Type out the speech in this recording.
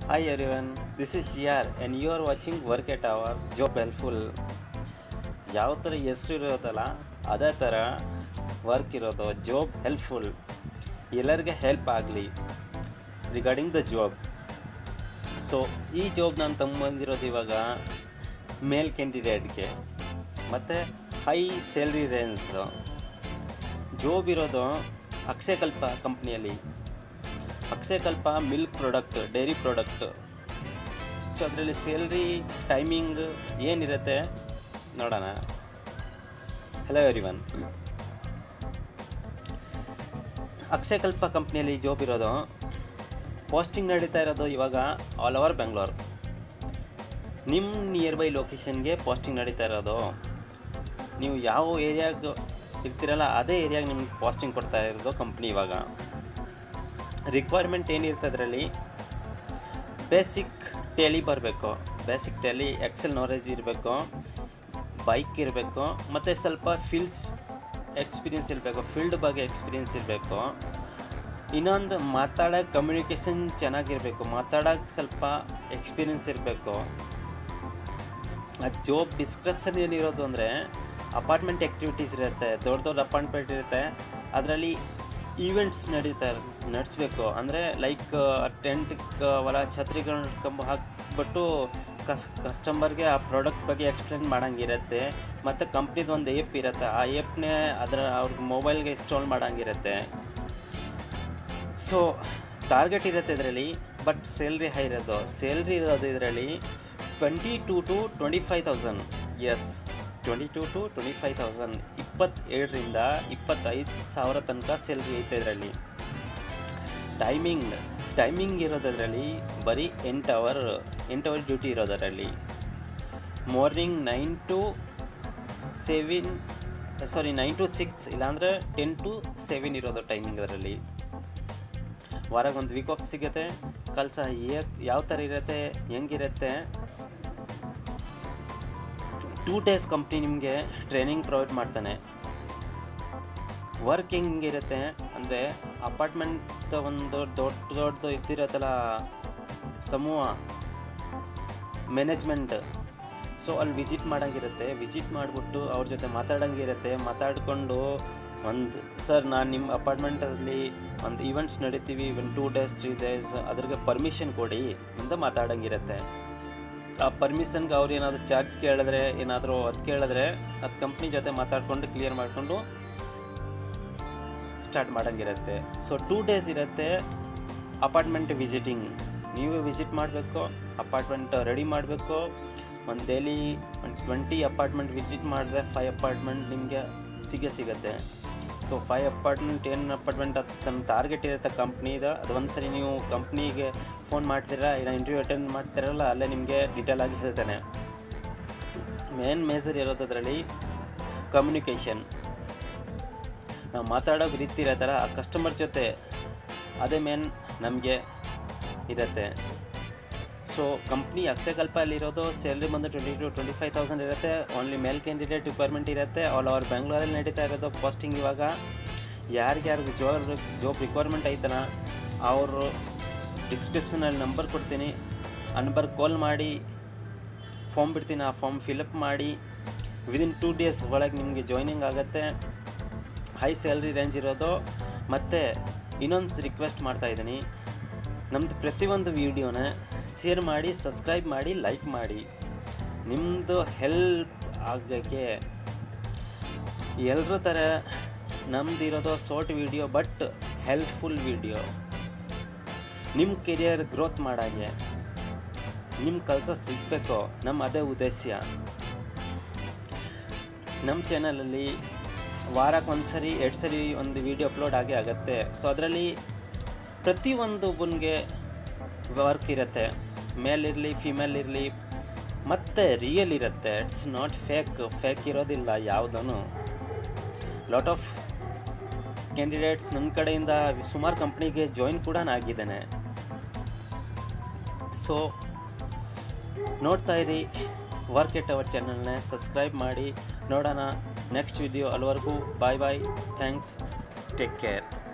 Hi everyone, this is GR and you are watching Work at Our Job Helpful. ಯಾವ ಥರ ಹೆಸರು ಇರೋದಲ್ಲ ಅದೇ ಥರ ವರ್ಕ್ ಇರೋದು ಜಾಬ್ ಹೆಲ್ಪ್ಫುಲ್ ಎಲ್ಲರಿಗೆ ಹೆಲ್ಪ್ ಆಗಲಿ ರಿಗಾರ್ಡಿಂಗ್ ದ ಜಾಬ್ ಸೊ ಈ ಜಾಬ್ ನಾನು ತಗೊಂಬಂದಿರೋದು ಇವಾಗ ಮೇಲ್ ಕ್ಯಾಂಡಿಡೇಟ್ಗೆ ಮತ್ತು ಹೈ ಸ್ಯಾಲ್ರಿ ರೇಂಜ್ದು ಜಾಬ್ ಇರೋದು ಅಕ್ಷಯಕಲ್ಪ ಕಂಪ್ನಿಯಲ್ಲಿ Akshayakalpa milk product dairy product so ಅದರಲ್ಲಿ ಸ್ಯಾಲ್ರಿ ಟೈಮಿಂಗ್ ಏನಿರುತ್ತೆ ನೋಡೋಣ ಹಲೋ ಎವ್ರಿ ಒನ್ ಅಕ್ಷಯಕಲ್ಪ ಕಂಪ್ನಿಯಲ್ಲಿ ಜಾಬ್ ಇರೋದು ಪೋಸ್ಟಿಂಗ್ ನಡೀತಾ ಇರೋದು ಇವಾಗ ಆಲ್ ಓವರ್ ಬೆಂಗಳೂರು ನಿಮ್ಮ ನಿಯರ್ ಬೈ ಲೊಕೇಶನ್ಗೆ ಪೋಸ್ಟಿಂಗ್ ನಡೀತಾ ಇರೋದು ನೀವು ಯಾವ ಏರಿಯಾಗೆ ಇರ್ತೀರಲ್ಲ ಅದೇ ಏರಿಯಾಗೆ ನಿಮ್ಗೆ ಪೋಸ್ಟಿಂಗ್ ಕೊಡ್ತಾ ಇರೋದು ಕಂಪ್ನಿ ಇವಾಗ ರಿಕ್ವೈರ್ಮೆಂಟ್ ಏನಿರುತ್ತೆ ಅದರಲ್ಲಿ ಬೇಸಿಕ್ ಟೆಲಿ ಬರಬೇಕು ಬೇಸಿಕ್ ಟೆಲಿ ಎಕ್ಸೆಲ್ ನಾಲೆಜ್ ಇರಬೇಕು ಬೈಕ್ ಇರಬೇಕು ಮತ್ತು ಸ್ವಲ್ಪ ಫೀಲ್ಡ್ಸ್ ಎಕ್ಸ್ಪೀರಿಯನ್ಸ್ ಇರಬೇಕು ಫೀಲ್ಡ್ ಬಗ್ಗೆ ಎಕ್ಸ್ಪೀರಿಯನ್ಸ್ ಇರಬೇಕು ಇನ್ನೊಂದು ಮಾತಾಡೋಕೆ ಕಮ್ಯುನಿಕೇಷನ್ ಚೆನ್ನಾಗಿರಬೇಕು ಮಾತಾಡೋಕೆ ಸ್ವಲ್ಪ ಎಕ್ಸ್ಪೀರಿಯನ್ಸ್ ಇರಬೇಕು ಆ ಜಾಬ್ ಡಿಸ್ಕ್ರಿಪ್ಷನ್ ಏನಿರೋದು ಅಂದರೆ ಅಪಾರ್ಟ್ಮೆಂಟ್ ಆ್ಯಕ್ಟಿವಿಟೀಸ್ ಇರುತ್ತೆ ದೊಡ್ಡ ದೊಡ್ಡ ಅಪಾರ್ಟ್ಮೆಂಟ್ ಇರುತ್ತೆ ಅದರಲ್ಲಿ ಈವೆಂಟ್ಸ್ ನಡೀತಾ ನಡೆಸ್ಬೇಕು ಅಂದರೆ ಲೈಕ್ ಟೆಂಟ್ ಹೊಲ ಛತ್ರಿಗಳ ಕಂಬ ಹಾಕ್ಬಿಟ್ಟು ಕಸ್ ಕಸ್ಟಮರ್ಗೆ ಆ ಪ್ರಾಡಕ್ಟ್ ಬಗ್ಗೆ ಎಕ್ಸ್ಪ್ಲೇನ್ ಮಾಡೋಂಗಿರುತ್ತೆ ಮತ್ತು ಕಂಪ್ನಿದು ಒಂದು ಏಪ್ ಇರುತ್ತೆ ಆ ಏಪ್ನೇ ಅದರ ಅವ್ರಿಗೆ ಮೊಬೈಲ್ಗೆ ಇನ್ಸ್ಟಾಲ್ ಮಾಡೋಂಗಿರುತ್ತೆ ಸೊ ಟಾರ್ಗೆಟ್ ಇರುತ್ತೆ ಇದರಲ್ಲಿ ಬಟ್ ಸ್ಯಾಲ್ರಿ ಹೈ ಇರೋದು ಸ್ಯಾಲ್ರಿ ಇರೋದು ಇದರಲ್ಲಿ twenty two to twenty five thousand yes twenty two to twenty five thousand ಇಪ್ಪತ್ತೇಳರಿಂದ ಇಪ್ಪತ್ತೈದು ಸಾವಿರ ತನಕ ಸ್ಯಾಲ್ರಿ ಐತೆ ಇದರಲ್ಲಿ ಟೈಮಿಂಗ್ ಟೈಮಿಂಗ್ ಇರೋದರಲ್ಲಿ ಬರೀ ಎಂಟು ಅವರ್ ಎಂಟು ಅವರ್ ಡ್ಯೂಟಿ ಇರೋದರಲ್ಲಿ morning nine to seven sorry nine to six ಇಲ್ಲಾಂದರೆ ಟೆನ್ ಟು ಸೆವೆನ್ ಇರೋದು ಟೈಮಿಂಗ್ ಅದರಲ್ಲಿ ವಾರಾಗ ಒಂದು ವೀಕ್ ಆಫ್ ಸಿಗುತ್ತೆ ಕೆಲಸ ಯಾವ ಥರ ಇರುತ್ತೆ ಹೆಂಗಿರುತ್ತೆ ಟೂ ಡೇಸ್ ಕಂಪ್ನಿ ನಿಮಗೆ ಟ್ರೈನಿಂಗ್ ಪ್ರೊವೈಡ್ ಮಾಡ್ತಾನೆ ವರ್ಕ್ ಹೆಂಗಿರುತ್ತೆ ಅಂದರೆ ಅಪಾರ್ಟ್ಮೆಂಟ್ ಒಂದು ದೊಡ್ಡ ದೊಡ್ಡದು ಇದ್ದಿರತ್ತಲ್ಲ ಸಮೂಹ ಮ್ಯಾನೇಜ್ಮೆಂಟ್ ಸೊ ಅಲ್ಲಿ ವಿಸಿಟ್ ಮಾಡೋಂಗಿರುತ್ತೆ ವಿಸಿಟ್ ಮಾಡಿಬಿಟ್ಟು ಅವ್ರ ಜೊತೆ ಮಾತಾಡೋಂಗಿರುತ್ತೆ ಮಾತಾಡಿಕೊಂಡು ಒಂದು ಸರ್ ನಾನು ನಿಮ್ಮ ಅಪಾರ್ಟ್ಮೆಂಟಲ್ಲಿ ಒಂದು ಈವೆಂಟ್ಸ್ ನಡೀತೀವಿ ಒಂದು ಟೂ ಡೇಸ್ ತ್ರೀ ಡೇಸ್ ಅದ್ರಿಗೆ ಪರ್ಮಿಷನ್ ಕೊಡಿ ಅಂತ ಮಾತಾಡೋಂಗಿರುತ್ತೆ ಆ ಪರ್ಮಿಷನ್ಗೆ ಅವ್ರು ಏನಾದರೂ ಚಾರ್ಜ್ ಕೇಳಿದ್ರೆ ಏನಾದರೂ ಅದು ಕೇಳಿದ್ರೆ ಅದು ಕಂಪ್ನಿ ಜೊತೆ ಮಾತಾಡಿಕೊಂಡು ಕ್ಲಿಯರ್ ಮಾಡಿಕೊಂಡು ಸ್ಟಾರ್ಟ್ ಮಾಡೋಂಗಿರುತ್ತೆ ಸೊ ಟೂ ಡೇಸ್ ಇರುತ್ತೆ ಅಪಾರ್ಟ್ಮೆಂಟ್ ವಿಸಿಟಿಂಗ್ ನೀವೇ ವಿಸಿಟ್ ಮಾಡಬೇಕು ಅಪಾರ್ಟ್ಮೆಂಟ್ ರೆಡಿ ಮಾಡಬೇಕು ಒಂದು ಡೈಲಿ ಒಂದು ಟ್ವೆಂಟಿ ಅಪಾರ್ಟ್ಮೆಂಟ್ ವಿಸಿಟ್ ಮಾಡಿದ್ರೆ ಫೈವ್ ಅಪಾರ್ಟ್ಮೆಂಟ್ ನಿಮಗೆ ಸಿಗೇ ಸಿಗುತ್ತೆ ಸೊ ಫೈವ್ ಅಪಾರ್ಟ್ಮೆಂಟ್ ಏನು ಅಪಾರ್ಟ್ಮೆಂಟ್ ಅದು ತನ್ನ ಟಾರ್ಗೆಟ್ ಇರುತ್ತೆ ಕಂಪ್ನಿದು ಅದು ಒಂದು ಸರಿ ನೀವು ಕಂಪ್ನಿಗೆ ಫೋನ್ ಮಾಡ್ತೀರಾ ಇಲ್ಲ ಇಂಟರ್ವ್ಯೂ ಅಟೆಂಡ್ ಮಾಡ್ತೀರಲ್ಲ ಅಲ್ಲೇ ನಿಮಗೆ ಡೀಟೇಲ್ ಆಗಿ ಹೇಳ್ತಾನೆ ಮೇನ್ ಮೇಜರ್ ಇರೋದು ಅದರಲ್ಲಿ ಕಮ್ಯುನಿಕೇಷನ್ ನಾವು ಮಾತಾಡೋ ರೀತಿ ಇರತ್ತಲ್ಲ ಆ ಕಸ್ಟಮರ್ ಜೊತೆ ಅದೇ ಮೇನ್ ನಮಗೆ ಇರುತ್ತೆ ಸೊ ಕಂಪ್ನಿ ಅಕ್ಷಯಕಲ್ಪಲ್ಲಿರೋದು ಸ್ಯಾಲ್ರಿ ಬಂದು twenty to twenty five thousand ಇರುತ್ತೆ ಓನ್ಲಿ ಮೇಲ್ ಕ್ಯಾಂಡಿಡೇಟ್ ರಿಕ್ವೈರ್ಮೆಂಟ್ ಇರುತ್ತೆ ಆಲ್ ಓವರ್ ಬೆಂಗಳೂರಲ್ಲಿ ನಡೀತಾ ಇರೋದು ಪೋಸ್ಟಿಂಗ್ ಇವಾಗ ಯಾರಿಗ್ಯಾರಿಗೆ ಜಾಬ್ ಜಾಬ್ ರಿಕ್ವೈರ್ಮೆಂಟ್ ಐತಲ್ಲ ಅವರು ಡಿಸ್ಕ್ರಿಪ್ಷನಲ್ಲಿ ನಂಬರ್ ಕೊಡ್ತೀನಿ ಆ ನಂಬರ್ ಕಾಲ್ ಮಾಡಿ ಫಾರ್ಮ್ ಬಿಡ್ತೀನಿ ಆ ಫಾರ್ಮ್ ಫಿಲಪ್ ಮಾಡಿ ವಿದಿನ್ ಟೂ ಡೇಸ್ ಒಳಗೆ ನಿಮಗೆ ಜಾಯ್ನಿಂಗ್ ಆಗುತ್ತೆ ಹೈ ಸ್ಯಾಲ್ರಿ ರೇಂಜ್ ಇರೋದು ಮತ್ತು ಇನ್ನೊಂದು ರಿಕ್ವೆಸ್ಟ್ ಮಾಡ್ತಾ ಇದ್ದೀನಿ ನಮ್ಮದು ಪ್ರತಿಯೊಂದು ವೀಡಿಯೋನ ಶೇರ್ ಮಾಡಿ ಸಬ್ಸ್ಕ್ರೈಬ್ ಮಾಡಿ ಲೈಕ್ ಮಾಡಿ ನಿಮ್ಮದು ಹೆಲ್ಪ್ ಆಗೋಕ್ಕೆ ಎಲ್ಲರ ಥರ ನಮ್ದು ಇರೋದು short video but helpful video ನಿಮ್ಮ ಕೆರಿಯರ್ ಗ್ರೋತ್ ಮಾಡಾಗೆ ನಿಮ್ಮ ಕೆಲಸ ಸಿಗಬೇಕು ನಮ್ಮ ಅದೇ ಉದ್ದೇಶ ನಮ್ಮ ಚಾನಲಲ್ಲಿ ವಾರಕ್ಕೆ ಒಂದು ಸರಿ ಎರಡು ಸರಿ ಒಂದು ವೀಡಿಯೋ ಅಪ್ಲೋಡ್ ಆಗೇ ಆಗುತ್ತೆ ಸೊ ಅದರಲ್ಲಿ ಪ್ರತಿಯೊಂದು ಒಬ್ಬನಿಗೆ ವರ್ಕ್ ಇರುತ್ತೆ ಮೇಲ್ ಇರಲಿ ಫಿಮೇಲ್ ಇರಲಿ ಮತ್ತು ರಿಯಲ್ ಇರುತ್ತೆ ಇಟ್ಸ್ ನಾಟ್ ಫೇಕ್ ಫೇಕ್ ಇರೋದಿಲ್ಲ ಯಾವುದೂ ಲಾಟ್ ಆಫ್ ಕ್ಯಾಂಡಿಡೇಟ್ಸ್ ನನ್ನ ಕಡೆಯಿಂದ ಸುಮಾರು ಕಂಪ್ನಿಗೆ ಜಾಯಿನ್ ಕೂಡ ಆಗಿದ್ದೇನೆ ಸೊ ನೋಡ್ತಾ ಇರಿ ವರ್ಕ್ ಎಟ್ ಅವರ್ ಚಾನಲ್ನ ಸಬ್ಸ್ಕ್ರೈಬ್ ಮಾಡಿ ನೋಡೋಣ ನೆಕ್ಸ್ಟ್ ವಿಡಿಯೋ ಅಲ್ಲಿವರೆಗೂ bye bye thanks take care